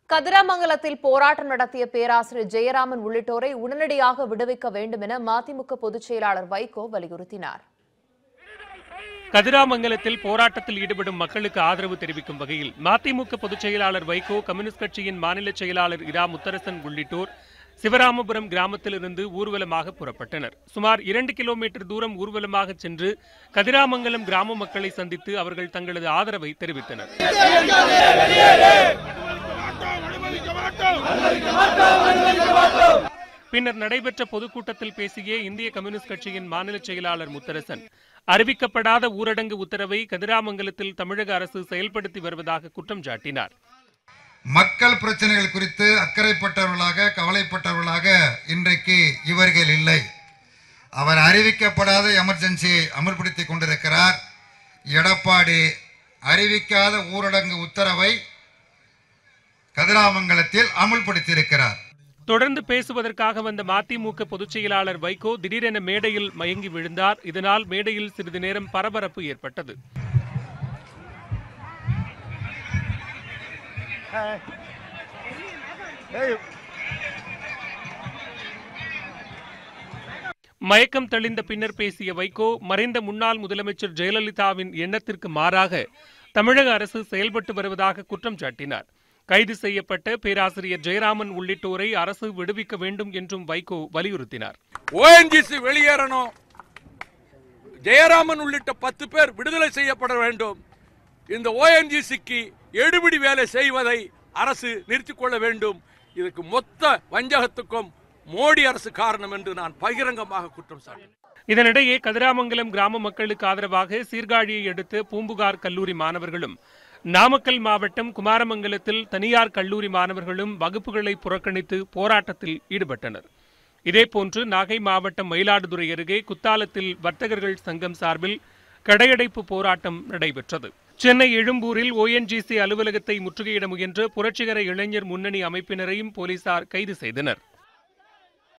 கதிராமங்கலத்தில் போராட்டம் நடத்திய பேராசிரியர் ஜெயராமன் உள்ளிட்டோரை உடனடியாக விடுவிக்க வேண்டும் என மதிமுக பொதுச் செயலாளர் வைகோ வலியுறுத்தினார் கதிராமங்கலத்தில் போராட்டத்தில் ஈடுபடும் மக்களுக்கு ஆதரவு தெரிவிக்கும் வகையில் மதிமுக பொதுச் செயலாளர் வைகோ கம்யூனிஸ்ட் கட்சியின் மாநில செயலாளர் இரா முத்தரசன் உள்ளிட்டோர் சிவராமபுரம் கிராமத்திலிருந்து ஊர்வலமாக புறப்பட்டனர் சுமார் இரண்டு கிலோமீட்டர் தூரம் ஊர்வலமாக சென்று கதிராமங்கலம் கிராம மக்களை சந்தித்து அவர்கள் தங்களது ஆதரவை தெரிவித்தனர் பின்னர் நடைபெற்ற பொதுக்கூட்டத்தில் பேசிய இந்திய கம்யூனிஸ்ட் கட்சியின் மாநில செயலாளர் முத்தரசன் அறிவிக்கப்படாத ஊரடங்கு உத்தரவை கதிராமங்கலத்தில் தமிழக அரசு செயல்படுத்தி வருவதாக குற்றம் சாட்டினார் மக்கள் பிரச்சனைகள் குறித்து அக்கறைப்பட்டவர்களாக கவலைப்பட்டவர்களாக இன்றைக்கு இவர்கள் இல்லை அவர் அறிவிக்கப்படாத எமர்ஜென்சியை அமல்படுத்திக் கொண்டிருக்கிறார் எடப்பாடி அறிவிக்காத ஊரடங்கு உத்தரவை கதிராமங்கலத்தில் அமுல்படுத்தியிருக்கிறார் தொடர்ந்து பேசுவதற்காக வந்த மதிமுக பொதுச் செயலாளர் வைகோ திடீரென மேடையில் மயங்கி விழுந்தார் இதனால் மேடையில் சிறிது நேரம் பரபரப்பு ஏற்பட்டது மயக்கம் தெளிந்த பின்னர் பேசிய வைகோ மறைந்த முன்னாள் முதலமைச்சர் ஜெயலலிதாவின் எண்ணத்திற்கு மாறாக தமிழக அரசு செயல்பட்டு வருவதாக குற்றம் சாட்டினார் கைது செய்யப்பட்ட பேராசிரியர் ஜெயராமன் உள்ளிட்டோரை அரசு விடுவிக்க வேண்டும் என்றும் வைகோ வலியுறுத்தினார் ஓஎன்ஜிசி வெளியேறணும் ஜெயராமன் உள்ளிட்ட பத்து பேர் விடுதலை செய்யப்பட வேண்டும் இந்த ஓஎன்ஜிசிக்கு எடுபிடி வேலை செய்வதை அரசு நிறுத்திக் கொள்ள வேண்டும் இதற்கு மொத்த வஞ்சகத்துக்கும் மோடி அரசு காரணம் என்று நான் பகிரங்கமாக குற்றம் சாட்டினேன் இதனிடையே கதிராமங்கலம் கிராம மக்களுக்கு ஆதரவாக சீர்காழியை அடுத்த பூம்புகார் கல்லூரி மாணவர்களும் நாமக்கல் மாவட்டம் குமாரமங்கலத்தில் தனியார் கல்லூரி மாணவர்களும் வகுப்புகளை புறக்கணித்து போராட்டத்தில் ஈடுபட்டனர் இதேபோன்று நாகை மாவட்டம் மயிலாடுதுறை அருகே குத்தாலத்தில் வர்த்தகர்கள் சங்கம் சார்பில் கடையடைப்பு போராட்டம் நடைபெற்றது சென்னை எழும்பூரில் ஓஎன்ஜிசி அலுவலகத்தை முற்றுகையிட முயன்ற புரட்சிகர இளைஞர் முன்னணி அமைப்பினரையும் போலீசார் கைது செய்தனர்